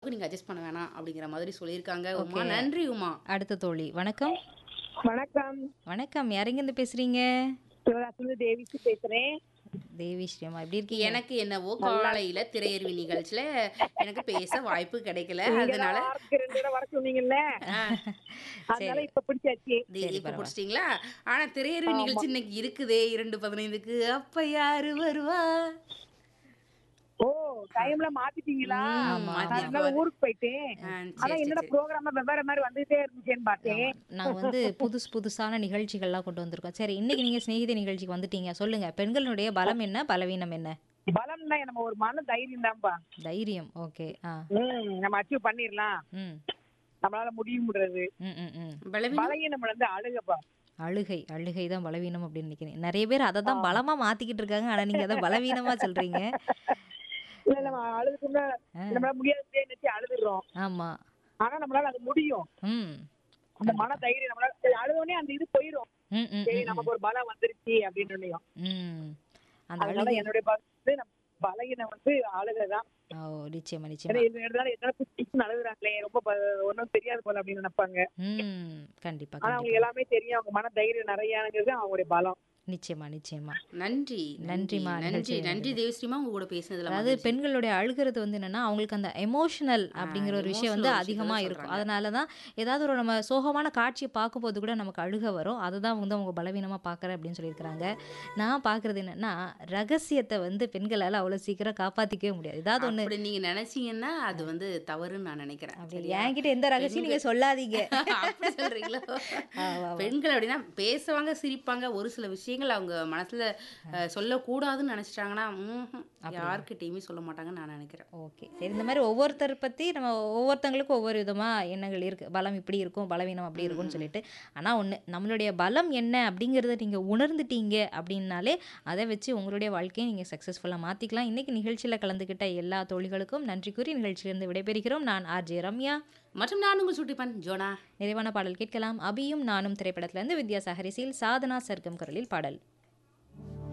அளவுக்கு நீங்க அட்ஜஸ்ட் பண்ண வேணாம் அப்படிங்கிற மாதிரி சொல்லியிருக்காங்க உமா Okay. நன்றி உமா அடுத்த தோழி வணக்கம் வணக்கம் வணக்கம் யாரெங்கிருந்து பேசுறீங்க சிவராசிலிருந்து தேவிக்கு பேசுறேன் தேவி ஸ்ரீமா எப்படி இருக்கீங்க எனக்கு என்னவோ காலையில திரையருவி நிகழ்ச்சியில எனக்கு பேச வாய்ப்பு கிடைக்கல அதனால வாரத்துக்கு ரெண்டு தடவை வர சொன்னீங்கல்ல அதனால இப்ப பிடிச்சாச்சு தி- இப்ப பிடிச்சிட்டீங்களா ஆனா திரையருவி நிகழ்ச்சி இன்னைக்கு இருக்குதே இரண்டு பதினைந்துக்கு அப்ப யாரு வருவா ஓ டைம்ல மாத்திட்டீங்களா ஆமா, அதனால ஊருக்கு போயிட்டேன் ஆ, சரி, அதான் சரி, என்னோட சரி. ப்ரோக்ராம் வெவ்வேறு மாதிரி வந்துட்டே இருந்துச்சேன்னு பார்த்தேன் நாங்க வந்து புதுசு புதுசான நிகழ்ச்சிகள்லாம் கொண்டு வந்திருக்கோம் சரி இன்னைக்கு நீங்க சிநேகித நிகழ்ச்சிக்கு வந்துட்டீங்க சொல்லுங்க பெண்களுடைய பலம் என்ன பலவீனம் என்ன பலம்னா நம்ம ஒரு மன தைரியம் தான்ப்பா தைரியம் ஓகே ஆ ம் நம்ம அச்சீவ் பண்ணிடலாம் ம் நம்மளால முடியும்ன்றது ம் ம் ம் பலவீனம் பழகினம் வந்து அழுகப்பா அழுகை அழுகை தான் பலவீனம் அப்படின்னு நினைக்கிறேன் நிறைய பேர் அதை தான் பலமா மாத்திக்கிட்டு இருக்காங்க ஆனா நீங்க அதை பலவீனமா சொல்றீங்க இல்ல நம்ம அழுதுக்குன்னா நம்மளால முடியாது நினைச்சு அழுதுடுறோம் ஆமா ஆனா நம்மளால அது முடியும் ம் அந்த மன தைரியம் நம்மளால சரி, அழுதோடனே அந்த இது போயிடும் ம் ம் சரி நமக்கு ஒரு பலம் வந்துருச்சு அப்படின்னு ம் அந்த அதனால அழுகை என்னுடைய பலம் வந்து நம்ம பலகினம் வந்து அழுகதான் ஓ நிச்சயமா ஏன்னா நிச்சயமா இது இருந்தாலும் என்னால குட்டிக்கு அழுகுறாங்களே ரொம்ப ப- ஒண்ணும் தெரியாது போல அப்படின்னு நினைப்பாங்க ம் கண்டிப்பா ஆனா அவங்க கண்டிப்பா எல்லாமே தெரியும் அவங்க மன தைரியம் நிறையாங்கிறது அவங்களுடைய பலம் நிச்சயமா நிச்சயமா நன்றி நன்றிம்மா, நன்றி நிகழ்ச்சியில் நன்றி தேவஸ்ரீமா உங்க கூட பேசினதுல அதாவது மகிழ்ச்சி. பெண்களுடைய அழுகிறது வந்து என்னன்னா அவங்களுக்கு அந்த எமோஷனல் அப்படிங்கிற ஒரு விஷயம் வந்து emotional அதிகமா விஷயத்தை இருக்கும் சொல்றாங்க. அதனால தான் ஏதாவது ஒரு நம்ம சோகமான காட்சியை பார்க்கும்போது கூட நமக்கு அழுக வரும் அதுதான் வந்து அவங்க பலவீனமா பார்க்குறேன் அப்படின்னு சொல்லியிருக்கிறாங்க நான் பார்க்கறது என்னன்னா ரகசியத்தை வந்து பெண்களால் அவ்வளோ சீக்கிரம் காப்பாத்திக்கவே முடியாது ஏதாவது ஒன்று அப்படி நீங்க நினைச்சீங்கன்னா அது வந்து தவறுன்னு நான் நினைக்கிறேன் அப்படி சரியா? என்கிட்ட எந்த ரகசியம் நீங்க சொல்லாதீங்க அப்படி சொல்றீங்களா ஆமா, பெண்கள் அப்படின்னா பேசுவாங்க சிரிப்பாங்க ஒரு சில விஷயங்கள் அவங்க மனசுல அஹ், சொல்லக்கூடாதுன்னு நினைச்சிட்டாங்கன்னா ம்ஹும், யார்கிட்டயுமே சொல்ல மாட்டாங்கன்னு நான் நினைக்கிறேன் ஓகே சரி இந்த மாதிரி ஒவ்வொருத்தர் பற்றி நம்ம ஒவ்வொருத்தங்களுக்கும் ஒவ்வொரு விதமாக எண்ணங்கள் இருக்குது பலம் இப்படி இருக்கும் பலவீனம் அப்படி இருக்கும்னு சொல்லிட்டு ஆனால் ஒன்று நம்மளுடைய பலம் என்ன அப்படிங்கிறத நீங்கள் உணர்ந்துட்டீங்க அப்படின்னாலே அதை வச்சு உங்களுடைய வாழ்க்கையை நீங்கள் சக்ஸஸ்ஃபுல்லாக மாற்றிக்கலாம் இன்றைக்கி நிகழ்ச்சியில் கலந்துக்கிட்ட எல்லா தோழிகளுக்கும் நன்றி கூறி நிகழ்ச்சியிலிருந்து விடைபெறுகிறோம் நான் ஆர்ஜே ரம்யா மற்றும் நான் உங்கள் சுட்டிப்பன் ஜோனா நிறைவான பாடல் கேட்கலாம் அபியும் நானும் திரைப்படத்திலிருந்து வித்யாசாகரிசியில் சாதனா சர்க்கம் குரலில் பாடல்